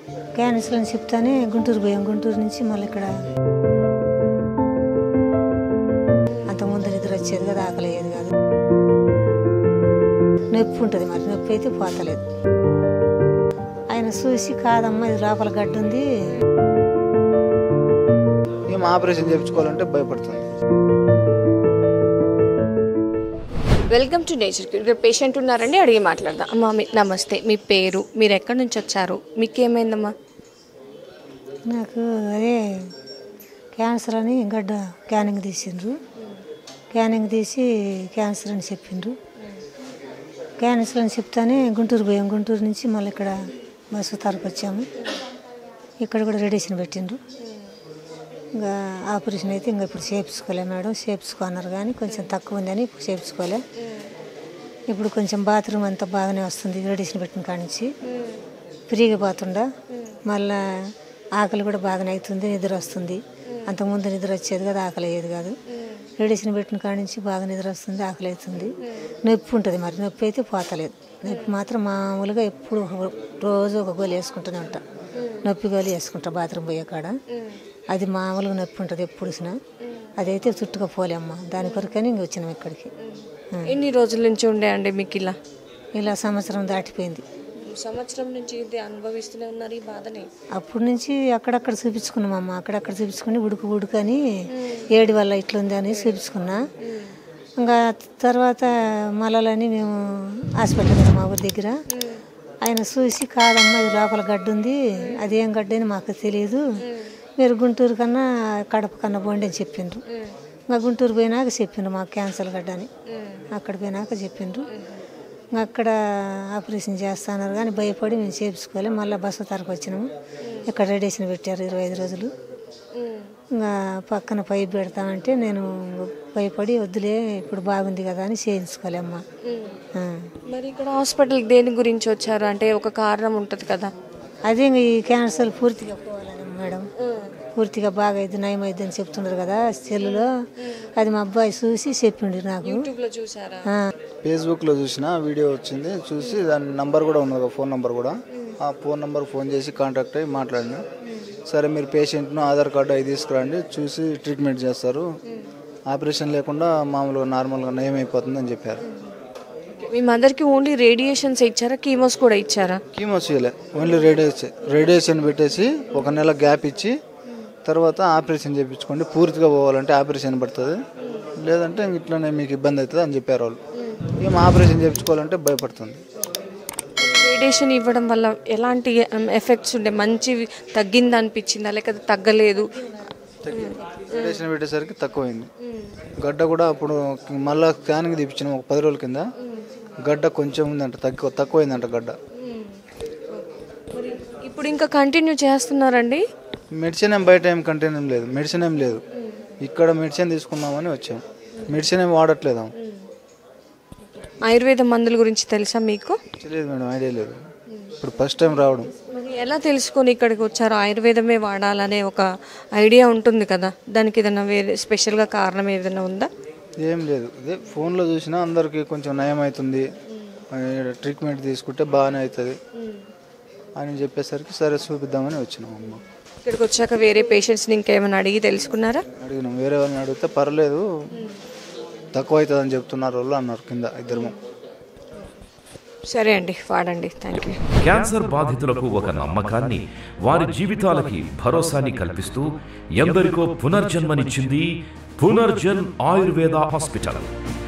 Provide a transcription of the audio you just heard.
Cancer అని చెప్తానే గుంటూరు పోయాం గుంటూరు నుంచి మళ్ళీ ఇక్కడ అంతకుముందు నిద్ర వచ్చేది కదా ఆకలి అయ్యేది కాదు నొప్పి ఉంటుంది మరి నొప్పి అయితే పోతలేదు ఆయన చూసి కాదమ్మా ఇది లోపల గడ్డ ఉంది ఏం ఆపరేషన్ చేయించుకోవాలంటే భయపడుతుంది వెల్కమ్ టు నేచర్ క్యూర్ ఇక్కడ పేషెంట్ ఉన్నారండి అడిగి మాట్లాడదాం అమ్మా మీ నమస్తే మీ పేరు మీరు ఎక్కడి నుంచి వచ్చారు మీకు ఏమైందమ్మా నాకు అదే క్యాన్సర్ అని గడ్డ క్యానింగ్ తీసిండ్రు క్యానింగ్ తీసి క్యాన్సర్ అని చెప్పిండ్రు క్యాన్సర్ అని చెప్తానే గుంటూరు పోయాం గుంటూరు నుంచి మళ్ళీ ఇక్కడ బస్సు తరకు వచ్చాము ఇక్కడ కూడా రేడియేషన్ పెట్టిండ్రు ఇంకా ఆపరేషన్ అయితే ఇంకా ఇప్పుడు చేపించుకోలే మేడం చేపించుకున్నారు కానీ కొంచెం తక్కువ ఉందని ఇప్పుడు చేపించుకోలే ఇప్పుడు కొంచెం బాత్రూమ్ అంతా బాగానే వస్తుంది రేడియేషన్ పెట్టిన కాడి నుంచి ఫ్రీగా పోతుండా మళ్ళా ఆకలి కూడా బాగానే అవుతుంది నిద్ర వస్తుంది అంతకుముందు నిద్ర వచ్చేది కదా ఆకలి అయ్యేది కాదు రేడియేషన్ పెట్టిన కాడి నుంచి బాగా నిద్ర వస్తుంది ఆకలి అవుతుంది నొప్పి ఉంటుంది మరి నొప్పి అయితే పోతలేదు నొప్పి మాత్రం మామూలుగా ఎప్పుడు ఒక- రోజు ఒక గోలి వేసుకుంటూనే ఉంటా నొప్పి గోలి వేసుకుంటా బాత్రూమ్ పోయే కాడ అది మామూలుగా నొప్పి ఉంటుంది ఎప్పుడు చూసినా అదైతే చుట్టుగా పోలేమ్మ దాని కొరకని ఇంక వచ్చినాం ఇక్కడికి ఎన్ని రోజుల నుంచి ఉండే అండి మీకు ఇలా ఇలా సంవత్సరం దాటిపోయింది సంవత్సరం నుంచి ఇది అనుభవిస్తూనే ఉన్నారు ఈ బాధని అప్పటి నుంచి అక్కడక్కడ చూపించుకున్నాం అమ్మ అక్కడక్కడ చూపించుకుని ఉడుకు ఉడుకు అని ఏడు వల్ల ఇట్లుంది అని చూపించుకున్నా ఇంకా తర్వాత మళ్ళీ మేము హాస్పిటల్ వెళ్ళాం మా ఊరి దగ్గర ఆయన చూసి కాదమ్మా ఇది లోపల గడ్డ ఉంది అదేం గడ్డ అని మాకు తెలియదు మీరు గుంటూరు కన్నా కడప కన్నా పోండి అని చెప్పిండ్రు ఇంకా గుంటూరు పోయినాక చెప్పిండ్రు మాకు క్యాన్సర్ గడ్డ అని అక్కడ పోయినాక చెప్పిండ్రు ఇంకా అక్కడ ఆపరేషన్ చేస్తున్నారు కానీ భయపడి మేము చేపించుకోవాలి మళ్ళీ బస్సు తరకు వచ్చినాము ఇక్కడ రేడియేషన్ పెట్టారు ఇరవై ఐదు రోజులు ఇంకా పక్కన పైప్ పెడతామంటే నేను భయపడి వద్దులే ఇప్పుడు బాగుంది కదా అని చేయించుకోలే అమ్మ ఆ. మరి ఇక్కడ హాస్పిటల్ దేని గురించి వచ్చారు అంటే ఒక కారణం ఉంటుంది కదా అదే ఇంక ఈ క్యాన్సర్ పూర్తిగా పోవాలని మేడం పూర్తిగా బాగా అయింది నయం అయింది అని చెప్తున్నారు కదా సెల్లులో అది మా అబ్బాయి చూసి చెప్పిండు నాకు యూట్యూబ్లో చూసారా ఆ. ఫేస్బుక్లో చూసిన వీడియో వచ్చింది చూసి దాని నంబర్ కూడా ఉన్నది ఒక ఫోన్ నంబర్ కూడా ఆ ఫోన్ నంబర్ ఫోన్ చేసి కాంటాక్ట్ అయ్యి మాట్లాడినా సరే మీరు పేషెంట్ను ఆధార్ కార్డు అవి తీసుకురండి చూసి ట్రీట్మెంట్ చేస్తారు ఆపరేషన్ లేకుండా మామూలుగా నార్మల్గా నయం అయిపోతుంది అని చెప్పారు మీ మదర్కి ఓన్లీ రేడియేషన్స్ ఇచ్చారా కీమోస్ కూడా ఇచ్చారా కీమో చేయలే ఓన్లీ రేడియేషన్ రేడియేషన్ పెట్టేసి ఒక నెల గ్యాప్ ఇచ్చి తర్వాత ఆపరేషన్ చేయించుకోండి పూర్తిగా పోవాలంటే ఆపరేషన్ పడుతుంది లేదంటే ఇట్లనే మీకు ఇబ్బంది అవుతుంది అని చెప్పారు వాళ్ళు ఏం ఆపరేషన్ చేయించుకోవాలంటే భయపడుతుంది రేడియేషన్ ఇవ్వడం వల్ల ఎలాంటి ఎఫెక్ట్స్ ఉండే మంచివి తగ్గింది అనిపించిందా లేకపోతే తగ్గలేదు రేడియేషన్ పెట్టేసరికి తక్కువైంది గడ్డ కూడా అప్పుడు మళ్ళా స్కానింగ్ తీపించిన ఒక పది రోజుల కింద గడ్డ కొంచెం ఉందంట తక్కువ తక్కువైందంట గడ్డ మరి ఇప్పుడు ఇంకా కంటిన్యూ చేస్తున్నారండి మెడిసిన్ ఏం బయట ఏం కంటెన్ ఏం లేదు మెడిసిన్ ఏం లేదు ఇక్కడ మెడిసిన్ తీసుకుందామని వచ్చాం మెడిసిన్ ఏం వాడట్లేదు ఆయుర్వేద మందుల గురించి తెలుసా మీకు తెలియదు మేడం ఐడియా లేదు ఇప్పుడు ఫస్ట్ టైం రావడం మరి ఎలా తెలుసుకొని ఇక్కడికి వచ్చారో ఆయుర్వేదమే వాడాలనే ఒక ఐడియా ఉంటుంది కదా దానికి ఏదైనా వేరే స్పెషల్గా కారణం ఏదైనా ఉందా ఏం లేదు ఇదే ఫోన్లో చూసినా అందరికి కొంచెం నయం అవుతుంది ట్రీట్మెంట్ తీసుకుంటే బాగానే అవుతుంది అని చెప్పేసరికి సరే చూపిద్దామని వచ్చినాం అమ్మ ఇక్కడికి వచ్చాక వేరే పేషెంట్స్ని ఇంకేమైనా అడిగి తెలుసుకున్నారా అడిగినాం వేరే వాళ్ళని అడిగితే పర్లేదు తక్కువ అవుతుంది అని చెప్తున్నారు వాళ్ళు అన్నారు కింద ఇద్దరు సరే అండి వాడండి థ్యాంక్ యూ క్యాన్సర్ బాధితులకు ఒక నమ్మకాన్ని వారి జీవితాలకి భరోసాని కల్పిస్తూ ఎందరికో పునర్జన్మనిచ్చింది పునర్జన్ ఆయుర్వేద హాస్పిటల్